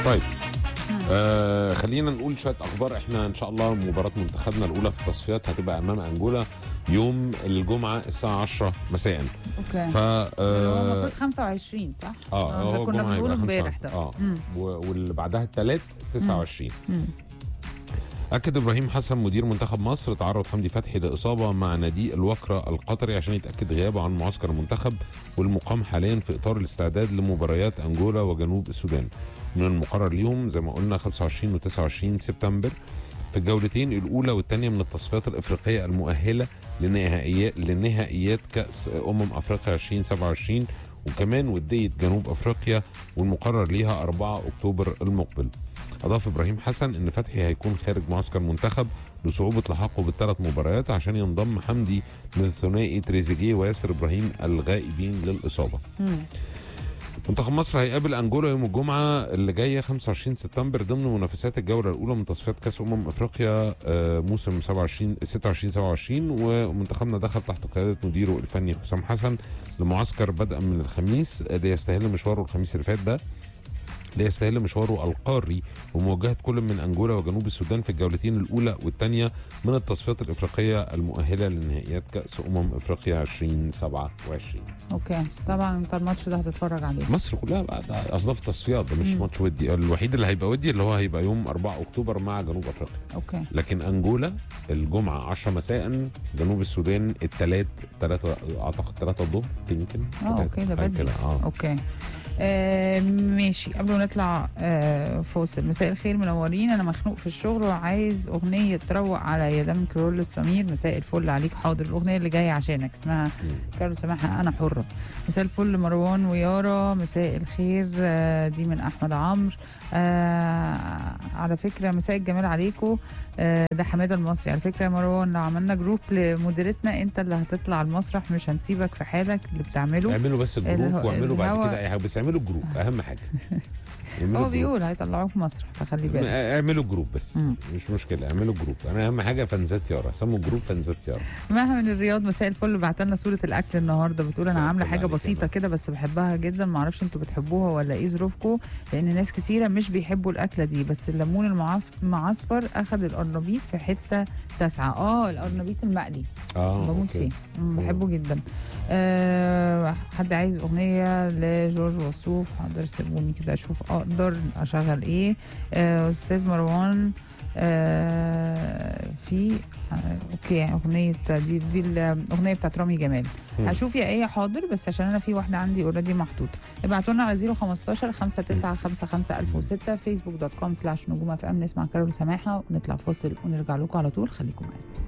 طيب آه خلينا نقول شويه اخبار احنا ان شاء الله مباراه منتخبنا الاولى في التصفيات هتبقى امام انجولا يوم الجمعه الساعه 10 مساء اوكي ف هو آه المفروض 25 صح؟ اه ده هو كنا الجمعة بنقول هيبقى امبارح 25. ده اه مم. و- واللي بعدها الثلاث 29 مم. أكد إبراهيم حسن مدير منتخب مصر تعرض حمدي فتحي لإصابة مع نادي الوكرة القطري عشان يتأكد غيابه عن معسكر المنتخب والمقام حاليا في إطار الاستعداد لمباريات أنجولا وجنوب السودان من المقرر ليهم زي ما قلنا 25 و 29 سبتمبر في الجولتين الأولى والثانية من التصفيات الإفريقية المؤهلة لنهائيات لنهائيات كأس أمم أفريقيا 2027 وكمان ودية جنوب أفريقيا والمقرر ليها 4 أكتوبر المقبل أضاف إبراهيم حسن إن فتحي هيكون خارج معسكر المنتخب لصعوبة لحاقه بالثلاث مباريات عشان ينضم حمدي من ثنائي تريزيجيه وياسر إبراهيم الغائبين للإصابة. مم. منتخب مصر هيقابل انجولا يوم الجمعه اللي جايه 25 سبتمبر ضمن منافسات الجوله الاولى من تصفيات كاس امم افريقيا آه، موسم 27 26 27 ومنتخبنا دخل تحت قياده مديره الفني حسام حسن لمعسكر بدءا من الخميس ليستهل مشواره الخميس اللي فات ده ليستهل مشواره القاري ومواجهه كل من انجولا وجنوب السودان في الجولتين الاولى والثانيه من التصفيات الافريقيه المؤهله لنهائيات كاس امم افريقيا 2027 اوكي طبعا انت الماتش ده هتتفرج عليه مصر كلها بقى ده اصناف تصفيات ده مش مم. ماتش ودي الوحيد اللي هيبقى ودي اللي هو هيبقى يوم 4 اكتوبر مع جنوب افريقيا اوكي لكن انجولا الجمعه 10 مساء جنوب السودان الثلاث 3 اعتقد 3 الظهر يمكن اه اوكي ده حاجة بدري كده اه اوكي آه ماشي قبل ما نطلع آه فاصل مساء الخير منورين انا مخنوق في الشغل وعايز اغنيه تروق عليا ده من كرول السمير مساء الفل عليك حاضر الاغنيه اللي جايه عشانك اسمها كارول سماحه انا حره مساء الفل مروان ويارا مساء الخير آه دي من احمد عمرو آه على فكره مساء الجمال عليكم آه ده حماده المصري على فكره يا مروان لو عملنا جروب لمديرتنا انت اللي هتطلع المسرح مش هنسيبك في حالك اللي بتعمله اعملوا بس الجروب الهو- واعملوا بعد الهوا- كده اي حاجه بس اعملوا الجروب اهم حاجه اعملوا هو الجروب. بيقول هيطلعوك مسرح فخلي بالك اعملوا جروب بس مم. مش مشكله اعملوا جروب انا اهم حاجه فانزات يارا سموا الجروب فانزات يارا مها من الرياض مساء الفل بعت لنا صوره الاكل النهارده بتقول انا مساء عامله الفل حاجه عليك بسيطه يا كده بس بحبها جدا ما اعرفش انتوا بتحبوها ولا ايه ظروفكم لان ناس كتيره مش بيحبوا الاكله دي بس الليمون المعف- المعصفر اخد القرنبيط في حته تاسعه اه القرنبيط المقلي اه بموت أوكي. فيه مم، بحبه جدا أه حد عايز اغنيه لجورج وسوف حاضر سيبوني كده اشوف اقدر اشغل ايه أه استاذ مروان أه في آه، اوكي اغنيه دي دي الاغنيه بتاعت رامي جمال مم. هشوف يا ايه حاضر بس عشان انا في واحده عندي اوريدي محطوطه ابعتوا لنا على 015 5955 1006 فيسبوك دوت كوم سلاش نجوم اف ام نسمع كارول سماحه ونطلع فاصل ونرجع لكم على طول خليكم معانا